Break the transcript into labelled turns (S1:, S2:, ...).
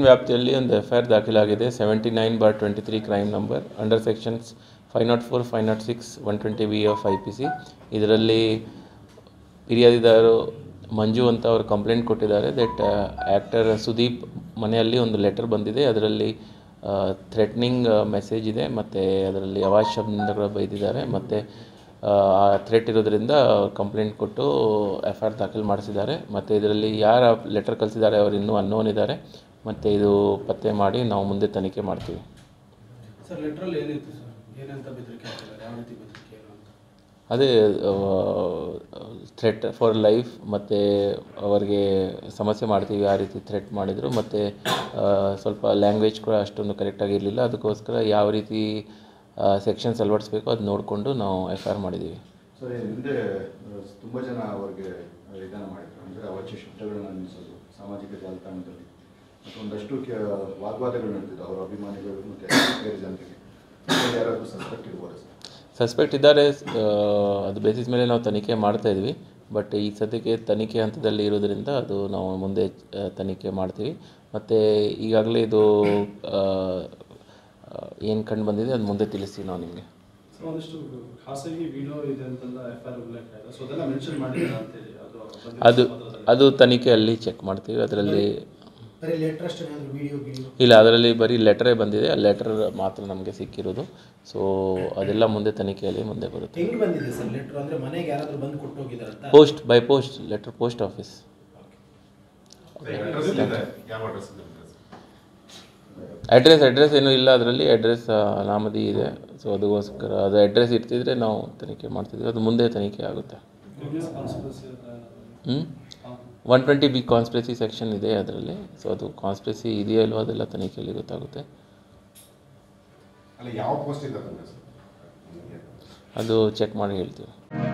S1: ವ್ಯಾಪ್ತಿಯಲ್ಲಿ ಒಂದು F I R ದಾಖಲಾಗಿದೆ seventy nine bar twenty three crime number under sections five nought four five nought six one twenty B of I P C ಇದರಲ್ಲಿ ಫಿರ್ಯಾದಿದಾರರು ಮಂಜು ಅಂತ ಅವರು complaint ಕೊಟ್ಟಿದ್ದಾರೆ that actor Sudeep ಮನೆಯಲ್ಲಿ ಒಂದು ಲೆಟರ್ ಬಂದಿದೆ ಅದರಲ್ಲಿ ಥ್ರೆಟ್ನಿಂಗ್ ಮೆಸೇಜ್ ಇದೆ ಮತ್ತು ಅದರಲ್ಲಿ ಅವಾಜ್ ಶಬ್ದಗಳು ಬೈದಿದ್ದಾರೆ ಮತ್ತು ಆ ಥ್ರೆಟ್ ಇರೋದ್ರಿಂದ ಕಂಪ್ಲೇಂಟ್ ಕೊಟ್ಟು ಎಫ್ ಐ ಆರ್ ದಾಖಲು ಮಾಡಿಸಿದ್ದಾರೆ ಮತ್ತು ಇದರಲ್ಲಿ ಯಾರು ಲೆಟರ್ ಕಳಿಸಿದ್ದಾರೆ ಅವರು ಇನ್ನೂ ಅನ್ನೋನ್ ಇದ್ದಾರೆ ಮತ್ತು ಇದು ಪತ್ತೆ ಮಾಡಿ ನಾವು ಮುಂದೆ ತನಿಖೆ ಮಾಡ್ತೀವಿ
S2: ಸರ್ ಲೆಟ್ರಲ್ಲಿ ಏನಿತ್ತು ಸರ್ ಏನಂತ ಬೆದರಿಕೆ ಹಾಕಿದ್ದಾರೆ ಯಾವ ರೀತಿ ಬೆದರಿಕೆ ಏನು ಅಂತ
S1: ಅದೇ ಥ್ರೆಟ್ ಫಾರ್ ಲೈಫ್ ಮತ್ತು ಅವರಿಗೆ ಸಮಸ್ಯೆ ಮಾಡ್ತೀವಿ ಆ ರೀತಿ ಥ್ರೆಟ್ ಮಾಡಿದರು ಮತ್ತು ಸ್ವಲ್ಪ ಲ್ಯಾಂಗ್ವೇಜ್ ಕೂಡ ಅಷ್ಟೊಂದು ಕರೆಕ್ಟಾಗಿ ಇರಲಿಲ್ಲ ಅದಕ್ಕೋಸ್ಕರ ಯಾವ ರೀತಿ ಸೆಕ್ಷನ್ಸ್ ಅಳವಡಿಸ್ಬೇಕು ಅದು ನೋಡಿಕೊಂಡು ನಾವು ಎಫ್ ಐ ಆರ್ ಮಾಡಿದ್ದೀವಿ
S3: ಸರ್ ಹಿಂದೆ ತುಂಬ ಜನ ಅವ್ರಿಗೆ ಇದನ್ನು ಮಾಡಿದ್ರು ಅಂದರೆ ಅವಾಚ್ಯ ಶಬ್ದಗಳನ್ನ ನಿಲ್ಲಿಸೋದು ಸಾಮಾಜಿಕ ಜಾಲತಾಣದಲ್ಲಿ ಮತ್ತು ಒಂದಷ್ಟು ಕೆ ವಾಗ್ವಾದಗಳು ನಡೆದಿದ್ದು ಅವರ ಅಭಿಮಾನಿಗಳು ಮತ್ತು ಬೇರೆ ಜನರಿಗೆ ಅದ್ರಲ್ಲಿ ಯಾರಾದರೂ ಸಸ್ಪೆಕ್ಟ್ ಇರ್ಬೋದು ಸರ್
S1: ಸಸ್ಪೆಕ್ಟ್ ಇದ್ದಾರೆ ಆ, ಅದು ಬೇಸಿಸ್ ಮೇಲೆ ನಾವು ತನಿಖೆ ಮಾಡ್ತಾ ಇದ್ವಿ ಬಟ್ ಈ ಸದ್ಯಕ್ಕೆ ತನಿಖೆ ಹಂತದಲ್ಲಿ ಇರೋದ್ರಿಂದ ಅದು ನಾವು ಮುಂದೆ ಆ, ತನಿಖೆ ಮಾಡ್ತೀವಿ ಮತ್ತು ಈಗಾಗಲೇ ಇದು ಏನು ಕಂಡು ಬಂದಿದೆ ಅದು ಮುಂದೆ ತಿಳಿಸ್ತೀವಿ ನಾವು ನಿಮಗೆ
S2: ಸರ್ ಒಂದಿಷ್ಟು ಖಾಸಗಿ ವಿಡಿಯೋ ಇದೆ ಅಂತೆಲ್ಲ ಎಫ್ ಐ ಆರ್ ಉಲ್ಲೇಖ ಇದೆ ಸೊ ಅದೆಲ್ಲ ಮೆನ್ಷನ್ ಮಾಡಿದ್ದಾರೆ ಅಂತೇಳಿ ಅದು ಬಂದಿರೋ
S1: ಅದು
S2: ಪತ್ರದಲ್ಲಿ.
S1: ಅದು ತನಿಖೆಯಲ್ಲಿ ಚೆಕ್ ಮಾಡ್ತೀವಿ ಅದರಲ್ಲಿ
S4: ಬರೀ ಲೆಟ್ರ್ ಅಷ್ಟೇ ಏನಾದರೂ ವಿಡಿಯೋ ಗಿಡಿಯೋ
S1: ಇಲ್ಲ ಅದರಲ್ಲಿ ಬರೀ ಲೆಟರೇ ಬಂದಿದೆ ಆ ಲೆಟರ್ ಮಾತ್ರ ನಮಗೆ ಸಿಕ್ಕಿರೋದು ಸೊ ಅದೆಲ್ಲ ಮುಂದೆ ತನಿಖೆಯಲ್ಲಿ ಮುಂದೆ ಬರುತ್ತೆ
S4: ಹೆಂಗ್ ಬಂದಿದೆ ಸರ್ ಲೆಟ್ರ್ ಅಂದ್ರೆ ಮನೆಗೆ ಯಾರಾದರೂ ಬಂದು ಕೊಟ್ಟು ಹೋಗಿದಾರಂತ
S1: post by post letter post office address address ಏನೂ ಇಲ್ಲ ಅದರಲ್ಲಿ ಅಡ್ರೆಸ್ ನಾಮದಿ ಇದೆ ಸೊ ಅದಕ್ಕೋಸ್ಕರ ಅದು ಅಡ್ರೆಸ್ ಇರ್ತಿದ್ರೆ ನಾವು ತನಿಖೆ ಮಾಡ್ತಿದ್ವಿ ಅದು ಮುಂದೆ ತನಿಖೆ ಆಗುತ್ತೆ
S2: Previous conspiracy ಹತ್ರ ಏನಾದ್ರು?
S1: ಹ್ಞೂ one twenty B conspiracy section ಇದೆ ಅದರಲ್ಲಿ ಸೊ ಅದು ಕಾನ್ಸ್ಪಿರಸಿ ಇದೆಯೋ ಇಲ್ವೋ ಅದೆಲ್ಲ ತನಿಖೆಯಲ್ಲಿ ಗೊತ್ತಾಗುತ್ತೆ
S5: ಅಲ್ಲ ಯಾವ ಪೋಸ್ಟ್ ಇದೆ ಸರ್
S1: ಅದು ಚೆಕ್ ಮಾಡಿ ಹೇಳ್ತೀವಿ